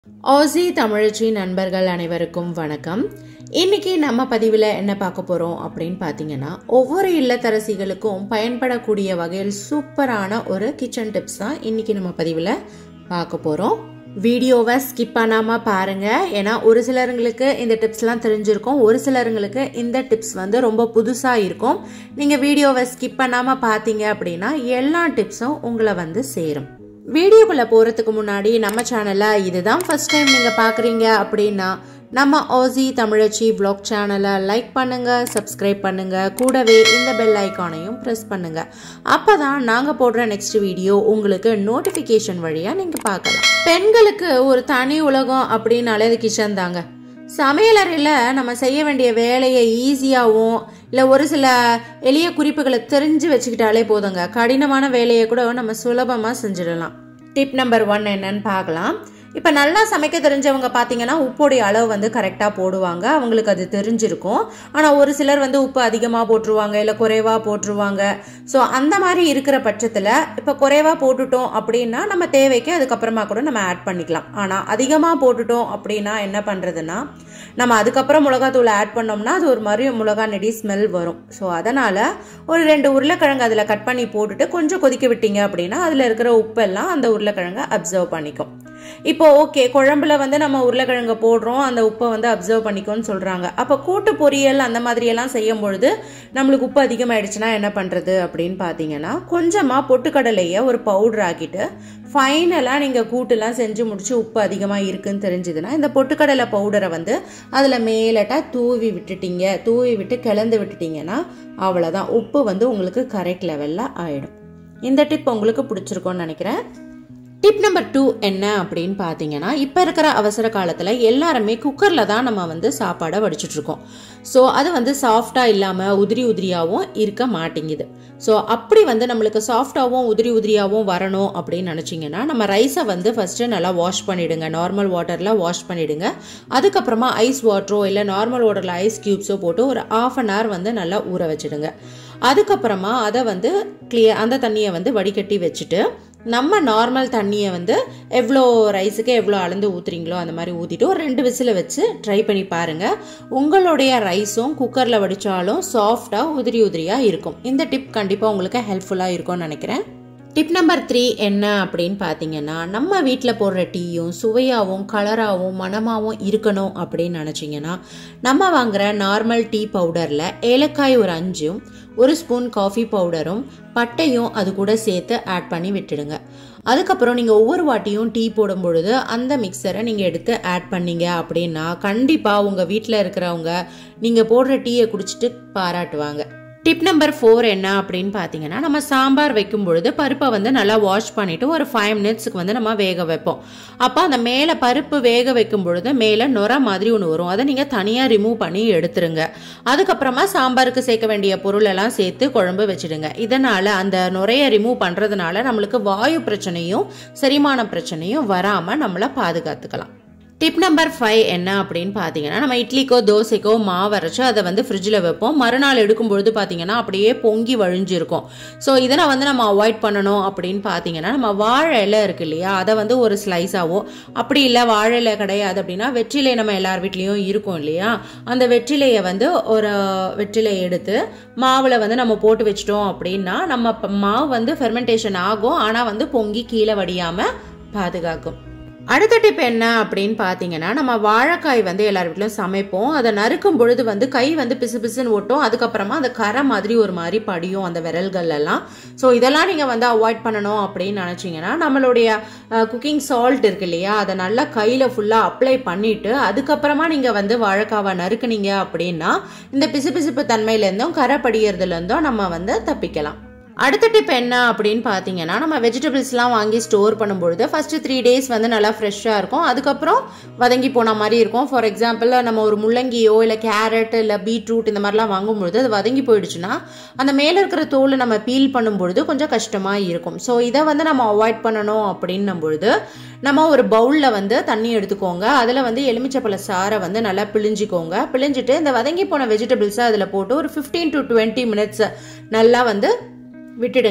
ஆசி தமிழச்சி நண்பர்கள் அனைவருக்கும் வணக்கம் இன்னைக்கு நம்ம பதிவில் என்ன பார்க்க போகிறோம் அப்படின்னு பார்த்தீங்கன்னா ஒவ்வொரு இல்லத்தரசிகளுக்கும் பயன்படக்கூடிய வகையில் சூப்பரான ஒரு கிச்சன் டிப்ஸ் தான் இன்னைக்கு நம்ம பதிவில் பார்க்க போகிறோம் வீடியோவை ஸ்கிப் பண்ணாமல் பாருங்கள் ஏன்னா ஒரு சிலருங்களுக்கு இந்த டிப்ஸ்லாம் தெரிஞ்சிருக்கும் ஒரு சிலருங்களுக்கு இந்த டிப்ஸ் வந்து ரொம்ப புதுசாக இருக்கும் நீங்கள் வீடியோவை ஸ்கிப் பண்ணாமல் பார்த்தீங்க அப்படின்னா எல்லா டிப்ஸும் உங்களை வந்து சேரும் வீடியோக்குள்ளே போகிறதுக்கு முன்னாடி நம்ம சேனலை இதுதான் ஃபர்ஸ்ட் டைம் நீங்கள் பார்க்குறீங்க அப்படின்னா நம்ம ஆசி தமிழச்சி vlog சேனலை லைக் பண்ணுங்கள் சப்ஸ்கிரைப் பண்ணுங்கள் கூடவே இந்த பெல் ஐக்கானையும் ப்ரெஸ் பண்ணுங்கள் அப்போ தான் நாங்கள் போடுற நெக்ஸ்ட் வீடியோ உங்களுக்கு நோட்டிஃபிகேஷன் வழியாக நீங்கள் பார்க்கலாம் பெண்களுக்கு ஒரு தனி உலகம் அப்படின்னாலே அது கிச்சன் தாங்க சமையலறையில் நம்ம செய்ய வேண்டிய வேலையை ஈஸியாகவும் இல்லை ஒரு சில எளிய குறிப்புகளை தெரிஞ்சு வச்சுக்கிட்டாலே போதுங்க கடினமான வேலையை கூட நம்ம சுலபமாக செஞ்சிடலாம் டிப் நம்பர் ஒன் என்னன்னு பார்க்கலாம் இப்போ நல்லா சமைக்க தெரிஞ்சவங்க பார்த்தீங்கன்னா உப்போடைய அளவு வந்து கரெக்டாக போடுவாங்க அவங்களுக்கு அது தெரிஞ்சிருக்கும் ஆனால் ஒரு சிலர் வந்து உப்பு அதிகமாக போட்டுருவாங்க இல்லை குறைவாக போட்டுருவாங்க ஸோ அந்த மாதிரி இருக்கிற பட்சத்தில் இப்போ குறைவாக போட்டுட்டோம் அப்படின்னா நம்ம தேவைக்கு அதுக்கப்புறமா கூட நம்ம ஆட் பண்ணிக்கலாம் ஆனால் அதிகமாக போட்டுட்டோம் அப்படின்னா என்ன பண்ணுறதுன்னா நம்ம அதுக்கப்புறம் மிளகாத்தூள் ஆட் பண்ணோம்னா அது ஒரு மாதிரி மிளகா நெடி ஸ்மெல் வரும் ஸோ அதனால் ஒரு ரெண்டு உருளைக்கிழங்கு அதில் கட் பண்ணி போட்டுட்டு கொஞ்சம் கொதிக்க விட்டீங்க அப்படின்னா அதில் இருக்கிற உப்பெல்லாம் அந்த உருளைக்கிழங்கை அப்சர்வ் பண்ணிக்கும் இப்போ ஓகே குழம்புல வந்து நம்ம உருளைக்கிழங்கு போடுறோம் அந்த உப்பை வந்து அப்சர்வ் பண்ணிக்கோன்னு சொல்கிறாங்க அப்போ கூட்டு பொரியல் அந்த மாதிரியெல்லாம் செய்யும் பொழுது நம்மளுக்கு உப்பு அதிகமாயிடுச்சுன்னா என்ன பண்ணுறது அப்படின்னு பார்த்தீங்கன்னா கொஞ்சமாக பொட்டுக்கடலையை ஒரு பவுடர் ஆக்கிட்டு ஃபைனலாக நீங்கள் கூட்டுலாம் செஞ்சு முடிச்சு உப்பு அதிகமாக இருக்குன்னு தெரிஞ்சுதுன்னா இந்த பொட்டுக்கடலை பவுடரை வந்து அதில் மேலட்டாக தூவி விட்டுட்டீங்க தூவி விட்டு கிளந்து விட்டுட்டீங்கன்னா அவ்வளோதான் உப்பு வந்து உங்களுக்கு கரெக்ட் லெவலில் ஆயிடும் இந்த டிப் உங்களுக்கு பிடிச்சிருக்கோன்னு நினைக்கிறேன் டிப் நம்பர் டூ என்ன அப்படின்னு பார்த்தீங்கன்னா இப்போ இருக்கிற அவசர காலத்தில் எல்லாருமே குக்கரில் தான் நம்ம வந்து சாப்பாடை வடிச்சிட்ருக்கோம் ஸோ அது வந்து சாஃப்டாக இல்லாமல் உதிரி உதிரியாகவும் இருக்க மாட்டேங்குது ஸோ அப்படி வந்து நம்மளுக்கு சாஃப்டாகவும் உதிரி உதிரியாகவும் வரணும் அப்படின்னு நினச்சிங்கன்னா நம்ம ரைஸை வந்து ஃபஸ்ட்டு நல்லா வாஷ் பண்ணிவிடுங்க நார்மல் வாட்டரில் வாஷ் பண்ணிவிடுங்க அதுக்கப்புறமா ஐஸ் வாட்டரோ இல்லை நார்மல் வாட்டரில் ஐஸ் க்யூப்ஸோ போட்டு ஒரு ஆஃப் அன் ஹவர் வந்து நல்லா ஊற வச்சுடுங்க அதுக்கப்புறமா அதை வந்து கிளியர் அந்த தண்ணியை வந்து வடிகட்டி வச்சுட்டு நம்ம நார்மல் தண்ணியை வந்து எவ்வளோ ரைஸுக்கு எவ்வளோ அளந்து ஊற்றுறீங்களோ அந்த மாதிரி ஊற்றிட்டு ஒரு ரெண்டு விசில் வச்சு ட்ரை பண்ணி பாருங்கள் உங்களுடைய ரைஸும் குக்கரில் வடித்தாலும் சாஃப்டாக உதிரி உதிரியாக இருக்கும் இந்த டிப் கண்டிப்பாக உங்களுக்கு ஹெல்ப்ஃபுல்லாக இருக்கும்னு நினைக்கிறேன் டிப் நம்பர் த்ரீ என்ன அப்படின்னு பார்த்தீங்கன்னா நம்ம வீட்டில் போடுற டீயும் சுவையாகவும் கலராகவும் மணமாகவும் இருக்கணும் அப்படின்னு நினச்சிங்கன்னா நம்ம வாங்குற நார்மல் டீ பவுடரில் ஏலக்காய் ஒரு அஞ்சும் ஒரு ஸ்பூன் காஃபி பவுடரும் பட்டையும் அது கூட சேர்த்து ஆட் பண்ணி விட்டுடுங்க அதுக்கப்புறம் நீங்கள் ஒவ்வொரு வாட்டியும் டீ போடும் பொழுது அந்த மிக்சரை நீங்கள் எடுத்து ஆட் பண்ணீங்க அப்படின்னா கண்டிப்பாக உங்கள் வீட்டில் இருக்கிறவங்க நீங்கள் போடுற டீயை குடிச்சிட்டு பாராட்டுவாங்க டிப் நம்பர் ஃபோர் என்ன அப்படின்னு பார்த்தீங்கன்னா நம்ம சாம்பார் வைக்கும் பொழுது பருப்பை வந்து நல்லா வாஷ் பண்ணிவிட்டு ஒரு ஃபைவ் மினிட்ஸுக்கு வந்து நம்ம வேக வைப்போம் அப்போ அந்த மேலே பருப்பு வேக வைக்கும் பொழுது மேலே நுர மாதிரி ஒன்று வரும் அதை நீங்கள் தனியாக ரிமூவ் பண்ணி எடுத்துருங்க அதுக்கப்புறமா சாம்பாருக்கு சேர்க்க வேண்டிய பொருள் எல்லாம் சேர்த்து குழம்பு வச்சுடுங்க இதனால் அந்த நுரையை ரிமூவ் பண்ணுறதுனால நம்மளுக்கு வாயு பிரச்சனையும் செரிமான பிரச்சனையும் வராமல் நம்மளை பாதுகாத்துக்கலாம் டிப் நம்பர் ஃபைவ் என்ன அப்படின்னு பார்த்தீங்கன்னா நம்ம இட்லிக்கோ தோசைக்கோ மாவு அரைச்சு அதை வந்து ஃப்ரிட்ஜில் வைப்போம் மறுநாள் எடுக்கும்பொழுது பார்த்தீங்கன்னா அப்படியே பொங்கி வழிஞ்சிருக்கும் ஸோ இதனை வந்து நம்ம அவாய்ட் பண்ணணும் அப்படின்னு பார்த்தீங்கன்னா நம்ம வாழை இலை இருக்கு இல்லையா அதை வந்து ஒரு ஸ்லைஸாவோ அப்படி இல்லை வாழை இலை கிடையாது அப்படின்னா வெற்றிலை நம்ம எல்லார் வீட்லேயும் இருக்கும் இல்லையா அந்த வெற்றிலையை வந்து ஒரு வெற்றிலை எடுத்து மாவில் வந்து நம்ம போட்டு வச்சிட்டோம் அப்படின்னா நம்ம மாவு வந்து ஃபெர்மெண்டேஷன் ஆகும் ஆனால் வந்து பொங்கி கீழே வடியாமல் பாதுகாக்கும் அடுத்த டிப் என்ன அப்படின்னு பார்த்தீங்கன்னா நம்ம வாழைக்காய் வந்து எல்லார் வீட்லையும் சமைப்போம் அதை நறுக்கும் பொழுது வந்து கை வந்து பிசு பிசுன்னு ஓட்டும் அதுக்கப்புறமா அந்த கரை மாதிரி ஒரு மாதிரி படியும் அந்த விரல்கள் எல்லாம் ஸோ இதெல்லாம் நீங்கள் வந்து அவாய்ட் பண்ணணும் அப்படின்னு நினச்சிங்கன்னா நம்மளுடைய குக்கிங் சால்ட் இருக்கு இல்லையா அதை நல்லா கையில் ஃபுல்லாக அப்ளை பண்ணிவிட்டு அதுக்கப்புறமா நீங்கள் வந்து வாழைக்காவை நறுக்குனீங்க அப்படின்னா இந்த பிசுபிசுப்பு தன்மையிலேருந்தும் கரை படியறதுலேருந்தும் நம்ம வந்து தப்பிக்கலாம் அடுத்த டிப் என்ன அப்படின்னு பார்த்தீங்கன்னா நம்ம வெஜிடபிள்ஸ்லாம் வாங்கி ஸ்டோர் பண்ணும்பொழுது ஃபஸ்ட்டு த்ரீ டேஸ் வந்து நல்லா ஃப்ரெஷ்ஷாக இருக்கும் அதுக்கப்புறம் வதங்கி போன மாதிரி இருக்கும் ஃபார் எக்ஸாம்பிள் நம்ம ஒரு முள்ளங்கியோ இல்லை கேரட் இல்லை பீட்ரூட் இந்த மாதிரிலாம் வாங்கும்பொழுது அது வதங்கி போயிடுச்சுன்னா அந்த மேலே இருக்கிற தோலை நம்ம பீல் பண்ணும்பொழுது கொஞ்சம் கஷ்டமாக இருக்கும் ஸோ இதை வந்து நம்ம அவாய்ட் பண்ணணும் அப்படின்னும் பொழுது நம்ம ஒரு பவுலில் வந்து தண்ணி எடுத்துக்கோங்க அதில் வந்து எலுமிச்சப்பழ சாரை வந்து நல்லா பிழிஞ்சிக்கோங்க பிழிஞ்சிட்டு இந்த வதங்கி போன வெஜிடபிள்ஸை அதில் போட்டு ஒரு ஃபிஃப்டீன் டு டுவெண்ட்டி மினிட்ஸ் நல்லா வந்து விட்டுடுங்க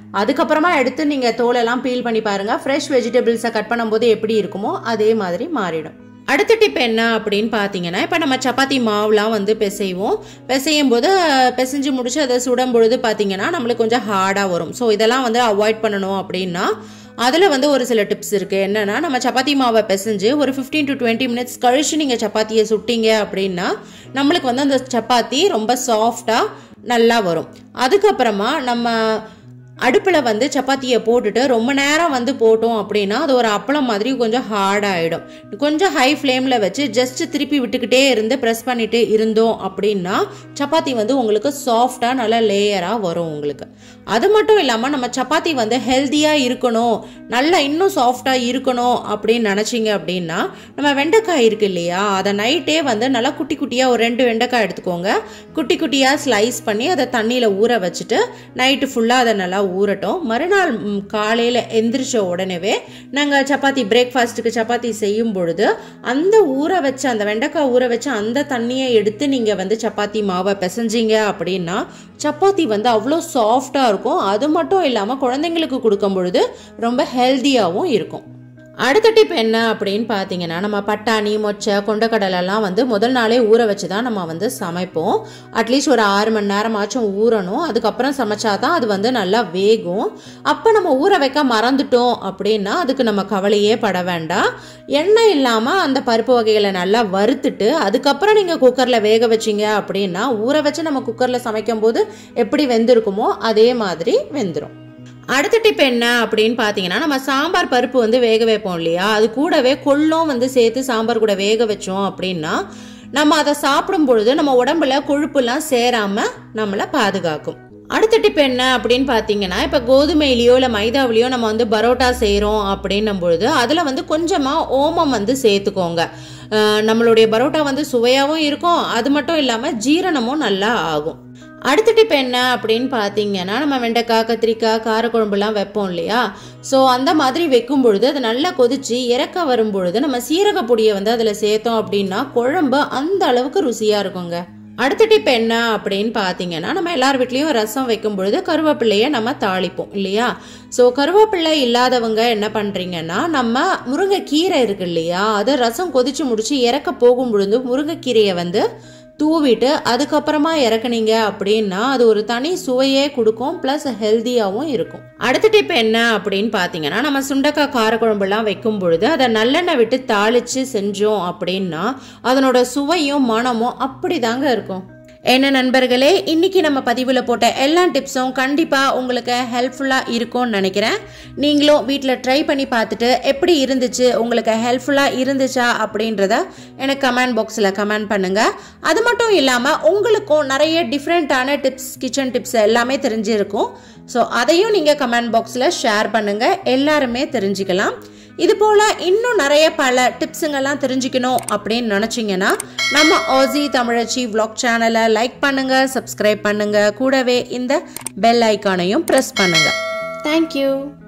அதுக்கப்புறமா எடுத்து நீங்கள் தோலெல்லாம் பீல் பண்ணி பாருங்கள் ஃப்ரெஷ் வெஜிடபிள்ஸை கட் பண்ணும்போது எப்படி இருக்குமோ அதே மாதிரி மாறிடும் அடுத்த டிப் என்ன அப்படின்னு பார்த்தீங்கன்னா இப்போ நம்ம சப்பாத்தி மாவுலாம் வந்து பிசைவோம் பிசையும் போது அஹ், பிசைஞ்சு முடிச்சு அதை சுடும் பொழுது பார்த்தீங்கன்னா நம்மளுக்கு கொஞ்சம் ஹார்டாக வரும் ஸோ இதெல்லாம் வந்து அவாய்ட் பண்ணணும் அப்படின்னா அதில் வந்து ஒரு சில டிப்ஸ் இருக்குது என்னென்னா நம்ம சப்பாத்தி மாவை பிசைஞ்சு ஒரு 15 டு டுவெண்ட்டி மினிட்ஸ் கழிச்சு நீங்கள் சப்பாத்தியை சுட்டீங்க அப்படின்னா நம்மளுக்கு வந்து அந்த சப்பாத்தி ரொம்ப சாஃப்டாக நல்லா வரும் அதுக்கப்புறமா நம்ம அடுப்பில் வந்து சப்பாத்தியை போட்டுட்டு ரொம்ப நேரம் வந்து போட்டோம் அப்படின்னா அது ஒரு அப்பளம் மாதிரி கொஞ்சம் ஹார்ட் ஆகிடும் கொஞ்சம் ஹை ஃப்ளேமில் வச்சு ஜஸ்ட் திருப்பி விட்டுக்கிட்டே இருந்து ப்ரெஸ் பண்ணிட்டு இருந்தோம் அப்படின்னா சப்பாத்தி வந்து உங்களுக்கு சாஃப்டாக நல்லா லேயராக வரும் உங்களுக்கு அது மட்டும் இல்லாமல் நம்ம சப்பாத்தி வந்து ஹெல்த்தியாக இருக்கணும் நல்லா இன்னும் சாஃப்டாக இருக்கணும் அப்படின்னு நினச்சிங்க அப்படின்னா நம்ம வெண்டைக்காய் இருக்கு இல்லையா அதை நைட்டே வந்து நல்லா குட்டி குட்டியாக ஒரு ரெண்டு வெண்டைக்காய் எடுத்துக்கோங்க குட்டி குட்டியாக ஸ்லைஸ் பண்ணி அதை தண்ணியில் ஊற வச்சுட்டு நைட்டு ஃபுல்லாக அதை நல்லா ஊறட்டும் மறுநாள் காலையில் எந்திரிச்ச உடனேவே நாங்கள் சப்பாத்தி பிரேக்ஃபாஸ்ட்டுக்கு சப்பாத்தி செய்யும் பொழுது அந்த ஊற வச்ச அந்த வெண்டைக்காய் ஊற வச்ச அந்த தண்ணியை எடுத்து நீங்கள் வந்து சப்பாத்தி மாவை பிசைஞ்சீங்க அப்படின்னா சப்பாத்தி வந்து அவ்வளோ சாஃப்டாக இருக்கும் அது மட்டும் இல்லாமல் குழந்தைங்களுக்கு கொடுக்கும் பொழுது ரொம்ப ஹெல்த்தியாகவும் இருக்கும் அடுத்த டிப் என்ன அப்படின்னு பார்த்தீங்கன்னா நம்ம பட்டாணி மொச்சை கொண்டக்கடலெல்லாம் வந்து முதல் நாளே ஊற வச்சு தான் நம்ம வந்து சமைப்போம் அட்லீஸ்ட் ஒரு ஆறு மணி நேரமாச்சும் ஊறணும் அதுக்கப்புறம் சமைச்சா தான் அது வந்து நல்லா வேகும் அப்போ நம்ம ஊற வைக்க மறந்துட்டோம் அப்படின்னா அதுக்கு நம்ம கவலையே பட வேண்டாம் எண்ணெய் இல்லாமல் அந்த பருப்பு வகைகளை நல்லா வறுத்துட்டு அதுக்கப்புறம் நீங்கள் குக்கரில் வேக வச்சீங்க அப்படின்னா ஊற வச்சு நம்ம குக்கரில் சமைக்கும் போது எப்படி வெந்திருக்குமோ அதே மாதிரி வெந்துடும் அடுத்த டிப் என்ன அப்படின்னு பார்த்தீங்கன்னா நம்ம சாம்பார் பருப்பு வந்து வேக வைப்போம் இல்லையா அது கூடவே கொள்ளும் வந்து சேர்த்து சாம்பார் கூட வேக வச்சோம் அப்படின்னா நம்ம அதை சாப்பிடும் பொழுது நம்ம உடம்புல கொழுப்புலாம் சேராம நம்மளை பாதுகாக்கும் அடுத்த டிப் என்ன அப்படின்னு பார்த்தீங்கன்னா இப்போ கோதுமையிலையோ இல்லை மைதாவிலையோ நம்ம வந்து பரோட்டா செய்கிறோம் அப்படின்னும் பொழுது அதில் வந்து கொஞ்சமாக ஓமம் வந்து சேர்த்துக்கோங்க அஹ் நம்மளுடைய பரோட்டா வந்து சுவையாகவும் இருக்கும் அது மட்டும் இல்லாமல் ஜீரணமும் நல்லா ஆகும் அடுத்த டிப் என்ன அப்படின்னு பார்த்தீங்கன்னா நம்ம வெண்டைக்காய் கத்திரிக்காய் காரக்குழம்புலாம் வைப்போம் இல்லையா ஸோ அந்த மாதிரி வைக்கும் பொழுது அது நல்லா கொதிச்சு இறக்க வரும் பொழுது நம்ம சீரக பொடியை வந்து அதில் சேர்த்தோம் அப்படின்னா குழம்பு அந்த அளவுக்கு ருசியாக இருக்குங்க அடுத்த டிப் என்ன அப்படின்னு பார்த்தீங்கன்னா நம்ம எல்லார் வீட்லேயும் ரசம் வைக்கும் பொழுது கருவேப்பிள்ளையை நம்ம தாளிப்போம் இல்லையா ஸோ கருவேப்பிள்ளை இல்லாதவங்க என்ன பண்ணுறீங்கன்னா நம்ம முருங்கைக்கீரை இருக்கு இல்லையா அதை ரசம் கொதிச்சு முடிச்சு இறக்க போகும் பொழுது முருங்கைக்கீரையை வந்து தூவிட்டு அதுக்கப்புறமா இறக்குனீங்க அப்படின்னா அது ஒரு தனி சுவையே கொடுக்கும் ப்ளஸ் ஹெல்த்தியாகவும் இருக்கும் அடுத்த டிப் என்ன அப்படின்னு பார்த்தீங்கன்னா நம்ம சுண்டக்காய் காரக்குழம்புலாம் வைக்கும் பொழுது அதை நல்லெண்ணெய் விட்டு தாளித்து செஞ்சோம் அப்படின்னா அதனோட சுவையும் மனமும் அப்படி தாங்க இருக்கும் என்ன நண்பர்களே இன்னைக்கு நம்ம பதிவில் போட்ட எல்லா டிப்ஸும் கண்டிப்பாக உங்களுக்கு ஹெல்ப்ஃபுல்லாக இருக்கும்னு நினைக்கிறேன் நீங்களும் வீட்டில் ட்ரை பண்ணி பார்த்துட்டு எப்படி இருந்துச்சு உங்களுக்கு ஹெல்ப்ஃபுல்லாக இருந்துச்சா அப்படின்றத எனக்கு கமெண்ட் பாக்ஸில் கமெண்ட் பண்ணுங்கள் அது மட்டும் இல்லாமல் உங்களுக்கும் நிறைய டிஃப்ரெண்ட்டான டிப்ஸ் கிச்சன் டிப்ஸ் எல்லாமே தெரிஞ்சிருக்கும் ஸோ அதையும் நீங்கள் கமெண்ட் பாக்ஸில் ஷேர் பண்ணுங்கள் எல்லாருமே தெரிஞ்சுக்கலாம் இது போல் இன்னும் நிறைய பல டிப்ஸுங்கெல்லாம் தெரிஞ்சுக்கணும் அப்படின்னு நினச்சிங்கன்னா நம்ம ஆசி தமிழச்சி vlog சேனலை லைக் பண்ணுங்கள் சப்ஸ்கிரைப் பண்ணுங்கள் கூடவே இந்த பெல் ஐக்கானையும் ப்ரெஸ் பண்ணுங்கள் தேங்க்யூ